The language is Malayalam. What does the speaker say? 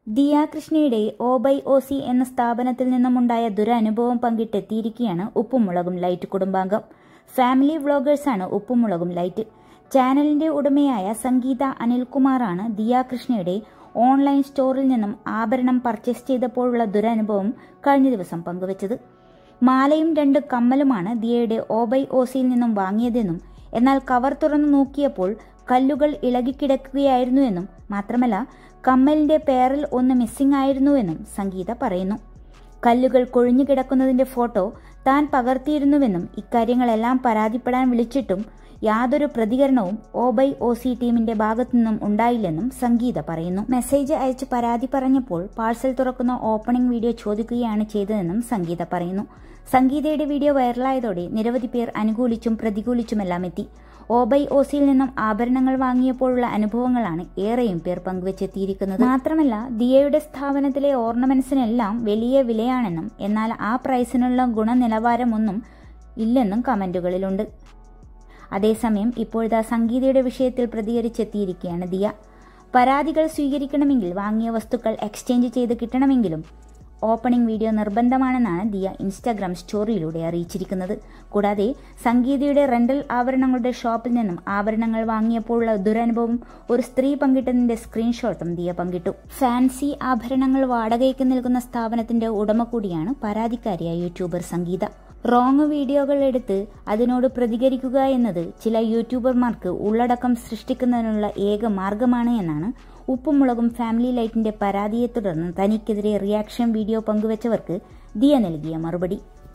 ദിയ കൃഷ്ണയുടെ ഒ ബൈ ഒ സി എന്ന സ്ഥാപനത്തിൽ നിന്നുമുണ്ടായ ദുരനുഭവം പങ്കിട്ടെത്തിയിരിക്കുകയാണ് ഉപ്പുമുളകും ലൈറ്റ് കുടുംബാംഗം ഫാമിലി വ്ളോഗേഴ്സാണ് ഉപ്പുമുളകും ലൈറ്റ് ചാനലിന്റെ ഉടമയായ സംഗീത അനിൽകുമാറാണ് ദിയ കൃഷ്ണയുടെ ഓൺലൈൻ സ്റ്റോറിൽ നിന്നും ആഭരണം പർച്ചേസ് ചെയ്തപ്പോഴുള്ള ദുരനുഭവം കഴിഞ്ഞ ദിവസം പങ്കുവച്ചത് മാലയും രണ്ട് കമ്മലുമാണ് ദിയയുടെ ഒ ബൈ ഒ സിയിൽ നിന്നും വാങ്ങിയതെന്നും എന്നാൽ കവർ തുറന്നു നോക്കിയപ്പോൾ കല്ലുകൾ ഇളകിക്കിടക്കുകയായിരുന്നുവെന്നും മാത്രമല്ല കമ്മലിന്റെ പേറിൽ ഒന്ന് മിസ്സിംഗ് ആയിരുന്നുവെന്നും സംഗീത പറയുന്നു കല്ലുകൾ കൊഴിഞ്ഞു കിടക്കുന്നതിന്റെ ഫോട്ടോ താൻ പകർത്തിയിരുന്നുവെന്നും ഇക്കാര്യങ്ങളെല്ലാം പരാതിപ്പെടാൻ വിളിച്ചിട്ടും യാതൊരു പ്രതികരണവും ഒ ബൈ ഒ സി ടീമിന്റെ ഭാഗത്തുനിന്നും ഉണ്ടായില്ലെന്നും സംഗീത പറയുന്നു മെസ്സേജ് അയച്ച് പരാതി പറഞ്ഞപ്പോൾ പാഴ്സൽ തുറക്കുന്ന ഓപ്പണിംഗ് വീഡിയോ ചോദിക്കുകയാണ് ചെയ്തതെന്നും സംഗീത പറയുന്നു സംഗീതയുടെ വീഡിയോ വൈറലായതോടെ നിരവധി പേർ അനുകൂലിച്ചും പ്രതികൂലിച്ചുമെല്ലാം എത്തി ഒ ബൈ ഒ സിയിൽ നിന്നും ആഭരണങ്ങൾ വാങ്ങിയപ്പോഴുള്ള അനുഭവങ്ങളാണ് ഏറെയും പേർ പങ്കുവച്ചെത്തിയിരിക്കുന്നത് മാത്രമല്ല ദിയയുടെ സ്ഥാപനത്തിലെ ഓർണമെന്റ്സിനെല്ലാം വലിയ വിലയാണെന്നും എന്നാൽ ആ പ്രൈസിനുള്ള ഗുണനിലവാരമൊന്നും ഇല്ലെന്നും കമന്റുകളിലുണ്ട് അതേസമയം ഇപ്പോഴത്തെ സംഗീതയുടെ വിഷയത്തിൽ പ്രതികരിച്ചെത്തിയിരിക്കുകയാണ് ദിയ പരാതികൾ സ്വീകരിക്കണമെങ്കിൽ വാങ്ങിയ വസ്തുക്കൾ എക്സ്ചേഞ്ച് ചെയ്ത് കിട്ടണമെങ്കിലും ഓപ്പണിംഗ് വീഡിയോ നിർബന്ധമാണെന്നാണ് ദിയ ഇൻസ്റ്റാഗ്രാം സ്റ്റോറിയിലൂടെ അറിയിച്ചിരിക്കുന്നത് കൂടാതെ സംഗീതയുടെ റെന്റൽ ആഭരണങ്ങളുടെ ഷോപ്പിൽ നിന്നും ആഭരണങ്ങൾ വാങ്ങിയപ്പോഴുള്ള ദുരനുഭവം ഒരു സ്ത്രീ പങ്കിട്ടതിന്റെ സ്ക്രീൻഷോട്ടും ദിയ പങ്കിട്ടു ഫാൻസി ആഭരണങ്ങൾ വാടകയ്ക്ക് നൽകുന്ന സ്ഥാപനത്തിന്റെ ഉടമ കൂടിയാണ് പരാതിക്കാരിയായ യൂട്യൂബർ സംഗീത റോങ് വീഡിയോകൾ എടുത്ത് അതിനോട് പ്രതികരിക്കുക എന്നത് ചില യൂട്യൂബർമാർക്ക് ഉള്ളടക്കം സൃഷ്ടിക്കുന്നതിനുള്ള ഏക മാർഗമാണ് എന്നാണ് ഉപ്പുമുളകും ഫാമിലി ലൈറ്റിന്റെ പരാതിയെ തുടർന്ന് തനിക്കെതിരെ റിയാക്ഷൻ വീഡിയോ പങ്കുവച്ചവർക്ക് ദിയ നൽകിയ മറുപടി